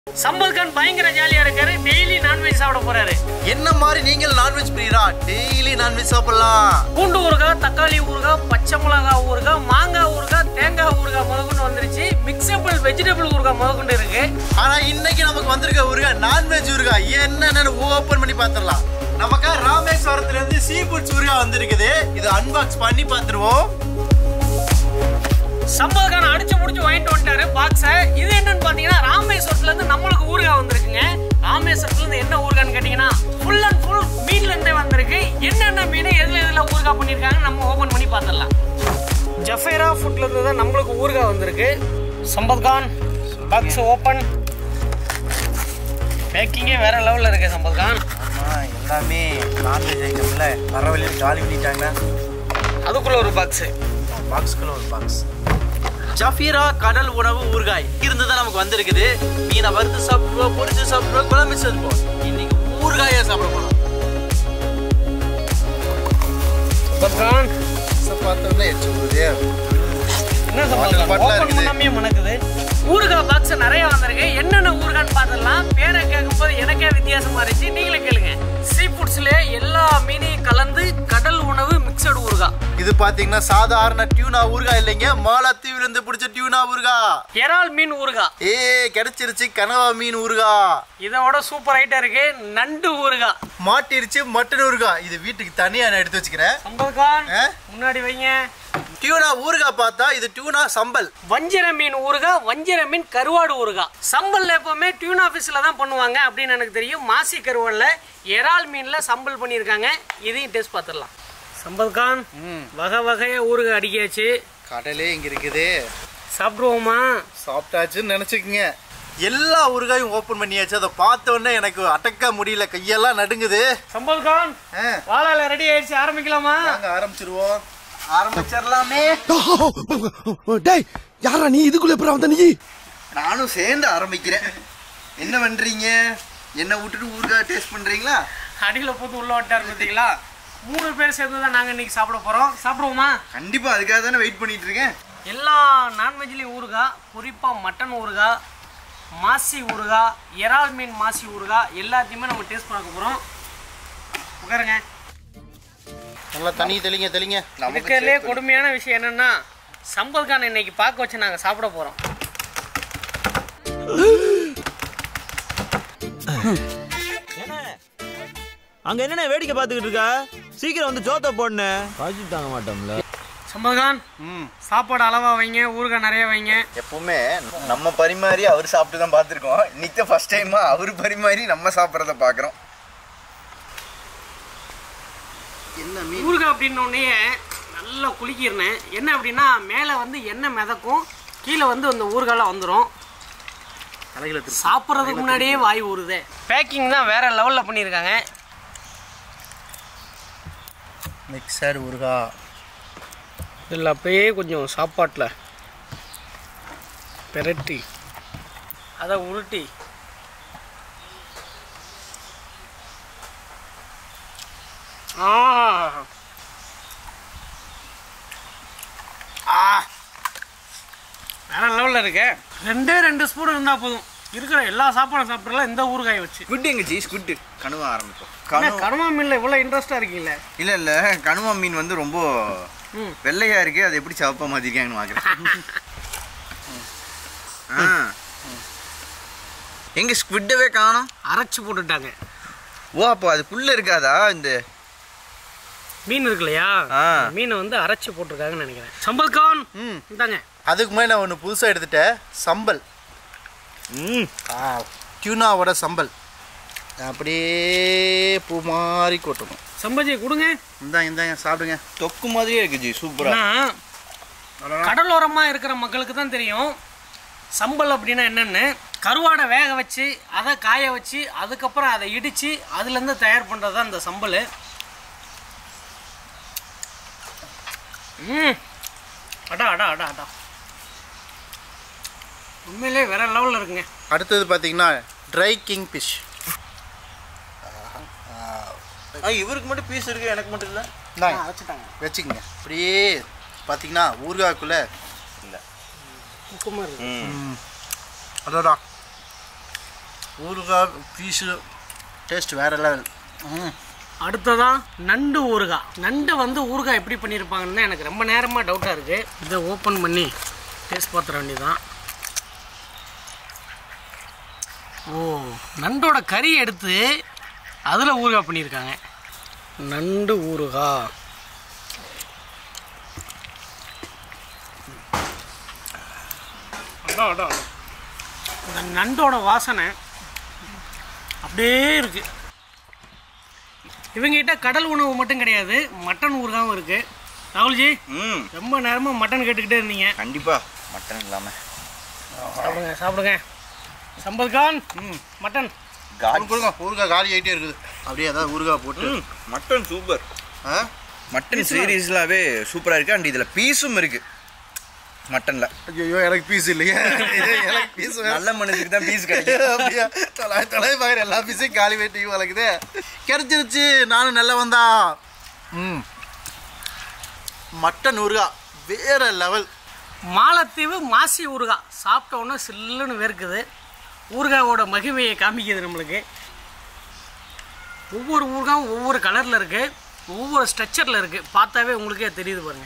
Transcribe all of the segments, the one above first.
சம்பத் கான் பயங்கர ஜாலியா இருக்காரு டெய்லி நான்வெஜ் சாப்பிட போறாரு என்ன மாதிரி நீங்கள் நான்வெஜ் பிரியரா டெய்லி நான்வெஜ் சாப்பிடலாம் பூண்டு ஊறுகாய் தக்காளி ஊறுகாய் பச்சை மிளகாய் ஊறுகாய் மாங்காய் ஊறுகாய் தேங்காய் ஊறுகாய் முதற்கொண்டு வந்துருச்சு மிக்சபிள் வெஜிடபிள் ஊறுகாய் முதற்கொண்டு இருக்கு ஆனா இன்னைக்கு நமக்கு வந்திருக்க ஊருகா நான்வெஜ் ஊருகா என்னன்னு ஓபன் பண்ணி பாத்துடலாம் நமக்கு ராமேஸ்வரத்துல இருந்து சீ ஃபுட்ஸ் ஊருகா வந்திருக்குது இது அன்பாக்ஸ் பண்ணி பாத்துருவோம் சம்பத் கான் அடிச்சு முடிச்சு வாங்கிட்டு வந்துட்டாரு பாக்ஸை இது என்னன்னு பாத்தீங்கன்னா ராமேஸ்வரத்துல இருந்து நம்மளுக்கு ஊறுகாய் வந்திருக்குங்க ராமேஸ்வரத்துல இருந்து என்ன ஊறுகான்னு கேட்டீங்கன்னா ஃபுல் அண்ட் ஃபுல் மீன்ல இருந்தே வந்திருக்கு என்னென்ன மீன் எதுல எதுல ஊறுகாய் பண்ணிருக்காங்க நம்ம ஓபன் பண்ணி பார்த்துடலாம் ஜஃபேரா ஃபுட்ல இருந்து தான் நம்மளுக்கு ஊறுகாய் வந்திருக்கு சம்பத் கான் பாக்ஸ் ஓபன் பேக்கிங்கே வேற லெவல்ல இருக்கு சம்பத் கான் ஆமா எல்லாமே நான்வெஜ் ஐட்டம்ல வர வழியில் காலி பண்ணிட்டாங்க அதுக்குள்ள ஒரு பாக்ஸ் பாக்ஸ்க்குள்ள ஒரு பாக்ஸ் ஜஃபீரா கடல் உணவு ஊறுகாய் இருந்து தான் நமக்கு வந்திருக்குது மீனை வறுத்து சாப்பிடுவோம் பொரிச்சு சாப்பிடுவோம் குழம்பு சாப்பிடுவோம் இன்னைக்கு ஊறுகாயா சாப்பிட போறோம் சம்பத் கான் பார்த்தோம்னா எச்சு போகுது என்ன Water சம்பந்தம் bottle ஆ ஓபன் இருக்குது. பண்ணாமே மணக்குது ஊறுகாய் பாக்ஸ் நிறைய வந்திருக்கு என்னென்ன ஊறுகான்னு பார்த்துடலாம் பேரை கேட்கும்போது எனக்கே வித்தியாசமா இருந்துச்சு நீங்களே கேளுங்க சீ ஃபுட்ஸ்ல எல்லா மீனையும் கலந்து கடல் உணவு மிக்சடு ஊறுகாய் இது பாத்தீங்கன்னா சாதாரண டியூனா ஊறுகாய் இல்லைங்க மாலத்தீவுல இருந்து பிடிச்ச டியூனா ஊறுகாய் இறால் மீன் ஊறுகாய் ஏ கிடைச்சிருச்சு கனவா மீன் ஊறுகா இதோட சூப்பர் ஐட்டம் இருக்கு நண்டு ஊறுகாய் மாட்டிருச்சு மட்டன் ஊறுகா இது வீட்டுக்கு தனியா நான் எடுத்து வச்சுக்கிறேன் சம்பதுகான் ஆ? முன்னாடி வைங்க டியூனா ஊறுகா பார்த்தா இது டியூனா சம்பல் வஞ்சிர மீன் ஊறுகாய் வஞ்சிர மீன் கருவாடு ஊறுகாய் சம்பல்ல எப்பவுமே டியூன் ஆஃபீஸில் தான் பண்ணுவாங்க அப்படின்னு எனக்கு தெரியும் மாசி கருவாடில் இறால் மீனில் சம்பல் பண்ணியிருக்காங்க இதையும் டேஸ்ட் பார்த்துடலாம் சம்பத் கான் வகை வகையாக ஊறுகாய் அடிக்காச்சு கடலே இங்க இருக்குது சாப்பிடுவோமா சாப்பிட்டாச்சுன்னு நினைச்சுக்குங்க எல்லா ஊறுகாயும் ஓபன் பண்ணியாச்சு அதை பார்த்த உடனே எனக்கு அடக்க முடியல கையெல்லாம் நடுங்குது சம்பத் கான் ஆ, வாழை ரெடி ஆயிடுச்சு ஆரம்பிக்கலாமா வாங்க ஆரம்பிச்சிருவோம் ஆரம்பிச்சிடலாமே டேய் யாரா நீ இதுக்குள்ள எப்பறம் வந்த நீ நானும் சேர்ந்து ஆரம்பிக்கிறேன் என்ன பண்றீங்க என்ன விட்டுட்டு ஊறுகாய் டேஸ்ட் பண்றீங்களா அடியில் போட்டு உள்ள விட்டார் பார்த்தீங்களா மூணு பேர் சேர்ந்து தான் நாங்கள் இன்னைக்கு சாப்பிட போகிறோம் சாப்பிடுவோமா கண்டிப்பா அதுக்காக தானே வெயிட் பண்ணிட்டு இருக்கேன் எல்லா நான்வெஜ்லேயும் ஊறுகாய் குறிப்பாக மட்டன் ஊறுகாய் மாசி ஊறுகாய் இறால் மீன் மாசி ஊறுகாய் எல்லாத்தையுமே நம்ம டேஸ்ட் பார்க்க போகிறோம் உட்காருங்க நல்லா தண்ணி தெளிங்க தெளிங்க இருக்கிறதுலே கொடுமையான விஷயம் என்னன்னா சம்பத் கான் இன்னைக்கு பார்க்க வச்சு நாங்கள் சாப்பிட போகிறோம் அங்க என்னண்ணே வேடிக்கை பார்த்துக்கிட்டு இருக்கா சீக்கிரம் வந்து ஜோத்த போடணே காய்ச்சி தாங்க மாட்டோம்ல சம்பத் கான் ம் சாப்பாடு அளவாக வைங்க ஊறுகாய் நிறைய வைங்க எப்பவுமே நம்ம பரிமாறி அவர் சாப்பிட்டு தான் பார்த்துருக்கோம் இன்னைக்கு ஃபர்ஸ்ட் டைமா அவர் பரிமாறி நம்ம சாப்பிட்றத பார்க்குறோம் ஊறுகாய் அப்படின்னோடனே நல்லா குளிக்கிறேன் என்ன அப்படின்னா மேலே வந்து எண்ணெய் மிதக்கும் கீழே வந்து அந்த ஊறுகாலாம் வந்துடும் சாப்பிட்றதுக்கு முன்னாடியே வாய் ஊறுதே பேக்கிங் தான் வேற லெவலில் பண்ணியிருக்காங்க மிக்சர் ஊறுகா இதில் அப்படியே கொஞ்சம் சாப்பாட்டில் பெரட்டி அதை உருட்டி ஆ ஆ வேற லெவலில் இருக்கு ரெண்டே ரெண்டு ஸ்பூன் இருந்தால் போதும் இருக்கிற எல்லா சாப்பாடும் சாப்பிட்றலாம் இந்த ஊறுகாய் வச்சு குட் எங்க ஜி குட் கணுவ ஆரம்பிப்போம் என்ன கனு கருமா மீனில் இவ்வளோ இன்ட்ரெஸ்டாக இருக்கீங்களே இல்ல இல்ல கணுவா மீன் வந்து ரொம்ப ம். வெள்ளையா இருக்கு அது எப்படி சவப்பா மாத்திருக்காங்கன்னு பார்க்குறேன் ஆ எங்க ஸ்குவிட்டவே காணோம் அரைச்சி போட்டுட்டாங்க ஓ அப்போ அதுக்குள்ள இருக்காதா இந்த மீன் இருக்கு இல்லையா ஆ. மீனை வந்து அரைச்சி போட்டிருக்காங்கன்னு நினைக்கிறேன் சம்பல் கான் ம் இந்தாங்க அதுக்கு முன்னாடி நான் ஒன்று புதுசாக எடுத்துட்டேன் சம்பல் ம் ஆ டியூனாவோட சம்பல் அப்படியே பூ மாதிரி கொட்டணும் சம்பஜி கொடுங்க இந்தாங்க இந்தாங்க சாப்பிடுங்க தொக்கு மாதிரியே இருக்கு ஜி சூப்பரா ஏன்னா கடலோரமா இருக்கிற மக்களுக்கு தான் தெரியும் சம்பல் அப்படின்னா என்னன்னு கருவாடை வேக வச்சு அதை காய வச்சு அதுக்கப்புறம் அதை இடித்து அதுலேருந்து தயார் பண்ணுறது தான் இந்த சம்பல் ம் அடா அடா அடா அடா உண்மையிலே வேற லெவலில் இருக்குங்க அடுத்தது பார்த்தீங்கன்னா ட்ரை கிங் ஃபிஷ் ஆ, இவருக்கு மட்டும் பீஸ் இருக்கு எனக்கு மட்டும் இல்ல இந்தாங்க வச்சுட்டாங்க வச்சுக்கோங்க அப்படியே பார்த்தீங்கன்னா ஊறுகாய்க்குள்ள முக்கமாக இருக்கு ம் அதோடா ஊறுகாய் பீஸு டேஸ்ட் வேற லெவல் ம் அடுத்ததா நண்டு ஊறுகாய் நண்டு வந்து ஊறுகாய் எப்படி பண்ணியிருப்பாங்கன்னு தான் எனக்கு ரொம்ப நேரமாக டவுட்டாக இருக்குது இதை ஓப்பன் பண்ணி டேஸ்ட் பார்த்துட வேண்டியதான் ஓ நண்டோட கறி எடுத்து அதில் ஊறுகாய் பண்ணியிருக்காங்க நண்டு ஊறுகாய் அடா, அடா. இந்த நண்டோட வாசனை அப்படியே இருக்கு இவங்ககிட்ட கடல் உணவு மட்டும் கிடையாது மட்டன் ஊறுகாவும் இருக்கு ராகுல்ஜி ம் ரொம்ப நேரமாக மட்டன் கேட்டுக்கிட்டே இருந்தீங்க கண்டிப்பா மட்டன் இல்லாம சாப்பிடுங்க சாப்பிடுங்க சம்பத் கான் மட்டன் காட் கொடுங்க ஊறுகாய் காலி ஆகிட்டே இருக்குது அப்படியே ஏதாவது ஊறுகாய் போட்டு மட்டன் சூப்பர் ஆ மட்டன் சீரீஸ்லாவே சூப்பரா இருக்கு அண்ட் இதுல பீஸும் இருக்கு மட்டன்ல ஐயோ எனக்கு பீஸ் இல்லையே எனக்கு பீஸ் நல்ல மனுஷனுக்கு தான் பீஸ் கிடைக்கும் அப்படியா தொலை தொலை பார்க்குற எல்லா பீஸையும் காலி வெட்டி வளர்க்குது கிடைச்சிருச்சு நானும் நல்ல வந்தா ம் மட்டன் ஊறுகாய் வேற லெவல் மாலத்தீவு மாசி ஊறுகாய் சாப்பிட்ட உடனே சில்லுன்னு வேர்க்குது ஊறுகாயோட மகிமையை காமிக்குது நம்மளுக்கு ஒவ்வொரு ஊறுகாயும் ஒவ்வொரு கலரில் இருக்குது ஒவ்வொரு ஸ்ட்ரக்சரில் இருக்குது பார்த்தாவே உங்களுக்கே தெரியுது பாருங்க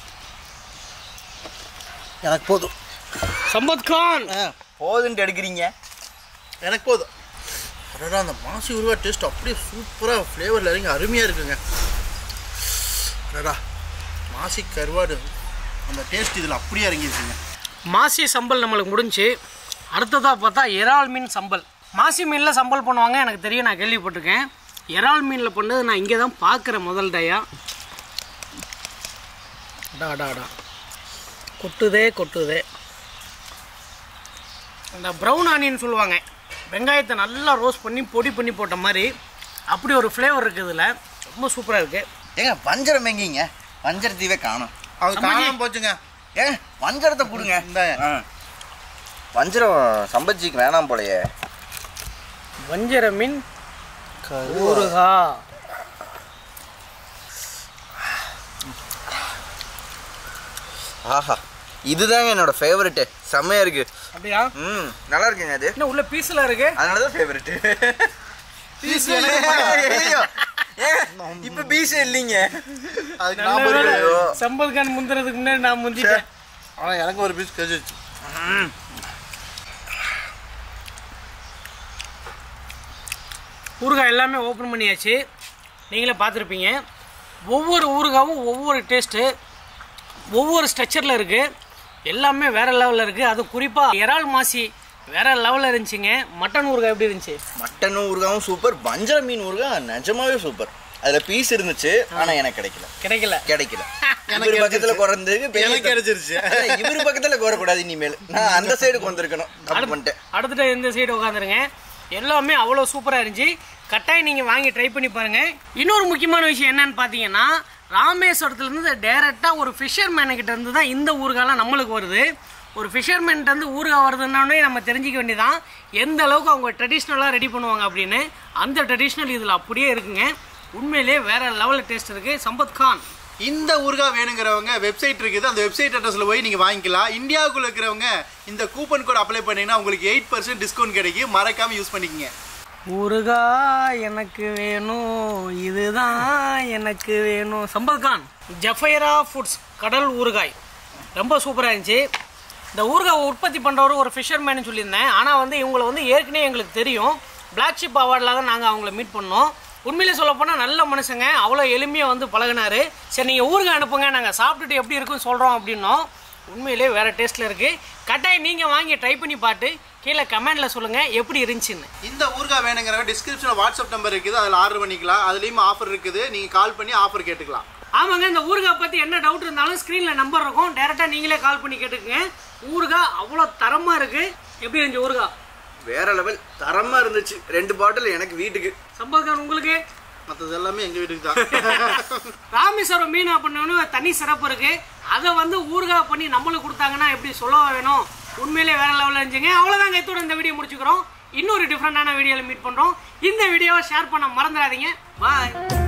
எனக்கு போதும் சம்பத் கான் ஆ போதுன்ட்டு எடுக்கிறீங்க எனக்கு போதும் அடடா அந்த மாசி உருவா டேஸ்ட் அப்படியே சூப்பராக ஃப்ளேவரில் இறங்கி அருமையாக இருக்குங்க அடடா மாசி கருவாடு அந்த டேஸ்ட் இதில் அப்படியே இறங்கிருக்குங்க மாசி சம்பல் நம்மளுக்கு முடிஞ்சு அடுத்ததாக பார்த்தா இறால் மீன் சம்பல் மாசி மீனில் சம்பல் பண்ணுவாங்க எனக்கு தெரியும் நான் கேள்விப்பட்டிருக்கேன் இறால் மீனில் பண்ணது நான் இங்கே தான் பார்க்குறேன் முதல் டையா அடா அடா அடா கொட்டுதே கொட்டுதே இந்த ப்ரௌன் ஆனியன் சொல்லுவாங்க வெங்காயத்தை நல்லா ரோஸ்ட் பண்ணி பொடி பண்ணி போட்ட மாதிரி அப்படி ஒரு ஃப்ளேவர் இருக்குது இதில் ரொம்ப சூப்பராக இருக்குது ஏங்க வஞ்சரம் எங்கீங்க வஞ்சர தீவே காணும் அது சம்மந்தி. காணாம போச்சுங்க ஏங்க வஞ்சரத்தை கொடுங்க இந்தாங்க. ஆ. வஞ்சரம் சம்பஜிக்கு வேணாம் போலயே வஞ்சர மீன் ஊறுகா ஆஹா இதுதாங்க என்னோட ஃபேவரெட்டு செம்மையா இருக்கு அப்படியா ம் நல்லா இருக்குங்க அது என்ன உள்ள பீஸில் இருக்கு அதனால தான் ஃபேவரெட்டு இப்ப பீஸ் இல்லைங்க அதுக்கு நான் ஒரு ஐயோ. சம்பத் கான் முந்துறதுக்கு முன்னாடி நான் முந்திட்டேன் ஆனால் எனக்கு ஒரு பீஸ் கிடைச்சிருச்சு ஊறுகாய் எல்லாமே ஓப்பன் பண்ணியாச்சு நீங்களே பார்த்துருப்பீங்க ஒவ்வொரு ஊறுகாவும் ஒவ்வொரு டேஸ்ட்டு ஒவ்வொரு ஸ்ட்ரக்சரில் இருக்குது எல்லாமே வேறு லெவலில் இருக்குது அது குறிப்பாக இறால் மாசி வேறு லெவலில் இருந்துச்சுங்க மட்டன் ஊறுகாய் எப்படி இருந்துச்சு மட்டன் ஊறுகாவும் சூப்பர் வஞ்சர மீன் ஊறுகாய் நிஜமாவே சூப்பர் அதுல பீஸ் இருந்துச்சு ஆனா எனக்கு கிடைக்கல கிடைக்கல கிடைக்கல இவர் பக்கத்துல குறைந்து எனக்கு கிடைச்சிருச்சு. இவர் பக்கத்துல குறக்கூடாது இனிமேல் நான் அந்த சைடுக்கு வந்திருக்கணும் தப்பு பண்ணிட்டேன் அடுத்துட்டு இந்த சைடு உட்காந்துருங்க எல்லாமே அவ்வளோ சூப்பராக இருந்துச்சு கட்டாயம் நீங்கள் வாங்கி ட்ரை பண்ணி பாருங்கள் இன்னொரு முக்கியமான விஷயம் என்னன்னு பார்த்தீங்கன்னா ராமேஸ்வரத்துலேருந்து டேரெக்டாக ஒரு ஃபிஷர்மேனு கிட்ட இருந்து தான் இந்த ஊறுகாலாம் நம்மளுக்கு வருது ஒரு ஃபிஷர்மேன்ட்ட இருந்து ஊறுகாய் வருதுன்னே நம்ம தெரிஞ்சிக்க வேண்டியதான் எந்த அளவுக்கு அவங்க ட்ரெடிஷ்னலாக ரெடி பண்ணுவாங்க அப்படின்னு அந்த ட்ரெடிஷ்னல் இதில் அப்படியே இருக்குங்க உண்மையிலே வேற லெவலில் டேஸ்ட் இருக்குது சம்பத் கான் இந்த ஊறுகாய் வேணுங்கிறவங்க வெப்சைட் இருக்குது அந்த வெப்சைட் அட்ரஸில் போய் நீங்கள் வாங்கிக்கலாம் இந்தியாவுக்குள்ள இருக்கிறவங்க இந்த கூப்பன் கோட் அப்ளை பண்ணீங்கன்னா உங்களுக்கு எயிட் பர்சன்ட் டிஸ்கவுண்ட் கிடைக்கும் மறக்காம யூஸ் பண்ணிக்கங்க ஊறுகாய் எனக்கு வேணும் இதுதான் எனக்கு வேணும் சம்பத் கான் ஜஃபைரா ஃபுட்ஸ் கடல் ஊறுகாய் ரொம்ப சூப்பராக இருந்துச்சு இந்த ஊறுகாய் உற்பத்தி பண்ணுறவர் ஒரு ஃபிஷர்மேன் சொல்லியிருந்தேன் ஆனால் வந்து இவங்களை வந்து ஏற்கனவே எங்களுக்கு தெரியும் பிளாக் ஷிப் அவார்டில் தான் நாங்கள் அவங்கள மீட் பண்ணோம் உண்மையிலே சொல்லப்போனால் நல்ல மனுஷங்க அவ்வளோ எளிமையாக வந்து பழகினாரு சரி நீங்கள் ஊறுகாய் அனுப்புங்க நாங்கள் சாப்பிட்டுட்டு எப்படி இருக்குன்னு சொல்கிறோம் அப்படின்னோம் உண்மையிலே வேறு டேஸ்ட்டில் இருக்குது கட்டாயம் நீங்கள் வாங்கி ட்ரை பண்ணி பார்த்து கீழே கமெண்டில் சொல்லுங்கள் எப்படி இருந்துச்சுன்னு இந்த ஊறுகாய் வேணுங்கிறவங்க டிஸ்கிரிப்ஷனில் வாட்ஸ்அப் நம்பர் இருக்குது அதில் ஆர்டர் பண்ணிக்கலாம் அதுலேயும் ஆஃபர் இருக்குது நீங்கள் கால் பண்ணி ஆஃபர் கேட்டுக்கலாம் ஆமாங்க இந்த ஊறுகாய் பற்றி என்ன டவுட் இருந்தாலும் ஸ்க்ரீனில் நம்பர் இருக்கும் டேரெக்டாக நீங்களே கால் பண்ணி கேட்டுக்கங்க ஊறுகாய் அவ்வளோ தரமாக இருக்குது எப்படி இருந்துச்சு ஊறுகாய் வேற லெவல் தரமா இருந்துச்சு ரெண்டு பாட்டில் எனக்கு வீட்டுக்கு சம்பத்கான் உங்களுக்கு மற்றது எல்லாமே எங்கள் வீட்டுக்கு தான் ராமேஸ்வரம் மீன் அப்படின்னு தனி சிறப்பு இருக்கு அதை வந்து ஊறுகாய் பண்ணி நம்மளுக்கு கொடுத்தாங்கன்னா எப்படி சொல்லவா வேணும் உண்மையிலே வேற லெவலில் இருந்துச்சுங்க அவ்வளோதாங்க இதோட இந்த வீடியோ முடிச்சுக்கிறோம் இன்னொரு டிஃப்ரெண்டான வீடியோவில் மீட் பண்ணுறோம் இந்த வீடியோவை ஷேர் பண்ண மறந்துடாதீங்க பாய்